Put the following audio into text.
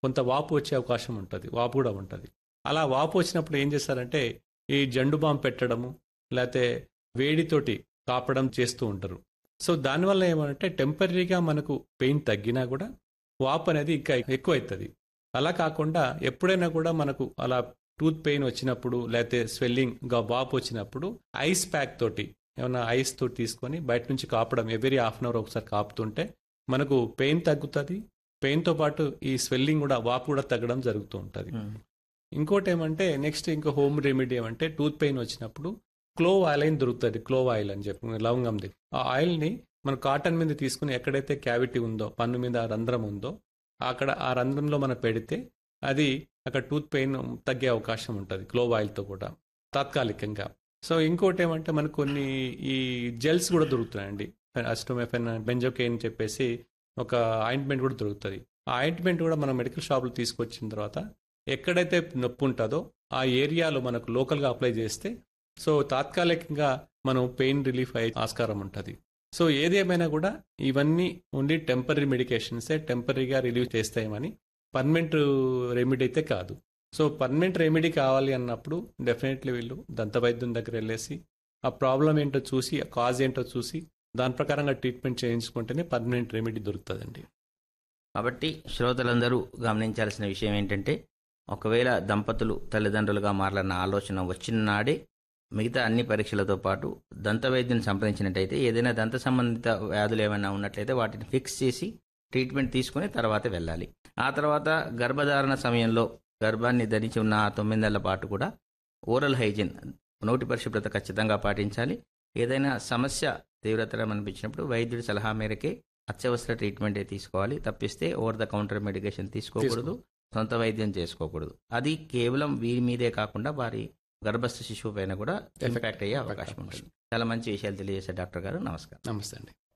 కొంత వాపు వచ్చే అవకాశం ఉంటుంది వాపు కూడా ఉంటుంది అలా వాపు వచ్చినప్పుడు ఏం చేస్తారంటే ఈ జండు బాంబు పెట్టడము లేకపోతే వేడితోటి కాపడం చేస్తూ ఉంటారు సో దానివల్ల ఏమంటే టెంపరీగా మనకు పెయిన్ తగ్గినా కూడా వాపు అనేది ఇంకా ఎక్కువ అవుతుంది అలా కాకుండా ఎప్పుడైనా కూడా మనకు అలా టూత్ పెయిన్ వచ్చినప్పుడు లేకపోతే స్వెల్లింగ్ గా వాపు వచ్చినప్పుడు ఐస్ ప్యాక్ తోటి ఏమైనా ఐస్ తోటి తీసుకొని బయట నుంచి కాపడం ఎవరీ హాఫ్ అన్ అవర్ ఒకసారి కాపుతుంటే మనకు పెయిన్ తగ్గుతుంది పెయిన్తో పాటు ఈ స్వెల్లింగ్ కూడా వాపు కూడా తగ్గడం జరుగుతూ ఉంటుంది ఇంకోటి ఏమంటే నెక్స్ట్ ఇంకో హోమ్ రెమెడీ ఏమంటే టూత్ పెయిన్ వచ్చినప్పుడు క్లోవ్ ఆయిల్ అని దొరుకుతుంది క్లోవ్ ఆయిల్ అని చెప్పి లవంగంది ఆ ఆయిల్ని మనం కాటన్ మీద తీసుకుని ఎక్కడైతే క్యావిటీ ఉందో పన్ను మీద రంధ్రం ఉందో అక్కడ ఆ రంధ్రంలో మనం పెడితే అది అక్కడ టూత్ పెయిన్ తగ్గే అవకాశం ఉంటుంది క్లోవ్ ఆయిల్తో కూడా తాత్కాలికంగా సో ఇంకోటి ఏమంటే మనకు కొన్ని ఈ జెల్స్ కూడా దొరుకుతున్నాయండి అస్టోమెఫెన్ బెంజోకేన్ చెప్పేసి ఒక ఆయింట్మెంట్ కూడా దొరుకుతుంది ఆ ఆయింట్మెంట్ కూడా మనం మెడికల్ షాప్లో తీసుకొచ్చిన తర్వాత ఎక్కడైతే నొప్పి ఉంటుందో ఆ ఏరియాలో మనకు లోకల్గా అప్లై చేస్తే సో తాత్కాలికంగా మనం పెయిన్ రిలీఫ్ అయ్యే ఆస్కారం ఉంటుంది సో ఏదేమైనా కూడా ఇవన్నీ ఓన్లీ టెంపరీ మెడికేషన్సే టెంపరీగా రిలీవ్ చేస్తాయని పర్మనెంట్ రెమెడీ అయితే కాదు సో పర్మనెంట్ రెమెడీ కావాలి అన్నప్పుడు డెఫినెట్లీ వీళ్ళు దంత వైద్యం దగ్గర వెళ్ళేసి ఆ ప్రాబ్లం ఏంటో చూసి ఆ కాజ్ ఏంటో చూసి దాని ప్రకారంగా ట్రీట్మెంట్ చేయించుకుంటేనే పర్మనెంట్ రెమెడీ దొరుకుతుందండి కాబట్టి శ్రోతలందరూ గమనించాల్సిన విషయం ఏంటంటే ఒకవేళ దంపతులు తల్లిదండ్రులుగా మారాలన్న ఆలోచన వచ్చిన నాడే మిగతా అన్ని పరీక్షలతో పాటు దంత వైద్యుని సంప్రదించినట్టయితే ఏదైనా దంత సంబంధిత వ్యాధులు ఏమైనా ఉన్నట్లయితే వాటిని ఫిక్స్ చేసి ట్రీట్మెంట్ తీసుకుని తర్వాత వెళ్ళాలి ఆ తర్వాత గర్భధారణ సమయంలో గర్భాన్ని ధరించి ఉన్న ఆ తొమ్మిది నెలల పాటు కూడా ఓరల్ హైజీన్ నోటి పరిశుభ్రత ఖచ్చితంగా పాటించాలి ఏదైనా సమస్య తీవ్రతరం అనిపించినప్పుడు వైద్యుడి సలహా మేరకే అత్యవసర ట్రీట్మెంటే తీసుకోవాలి తప్పిస్తే ఓవర్ ద కౌంటర్ మెడికేషన్ తీసుకోకూడదు సొంత వైద్యం చేసుకోకూడదు అది కేవలం వీరి మీదే కాకుండా వారి గర్భస్థ శిశువు పైన కూడా ఇంపాక్ట్ అయ్యే అవకాశం ఉంటుంది చాలా మంచి విషయాలు తెలియజేశారు డాక్టర్ గారు నమస్కారం నమస్తే అండి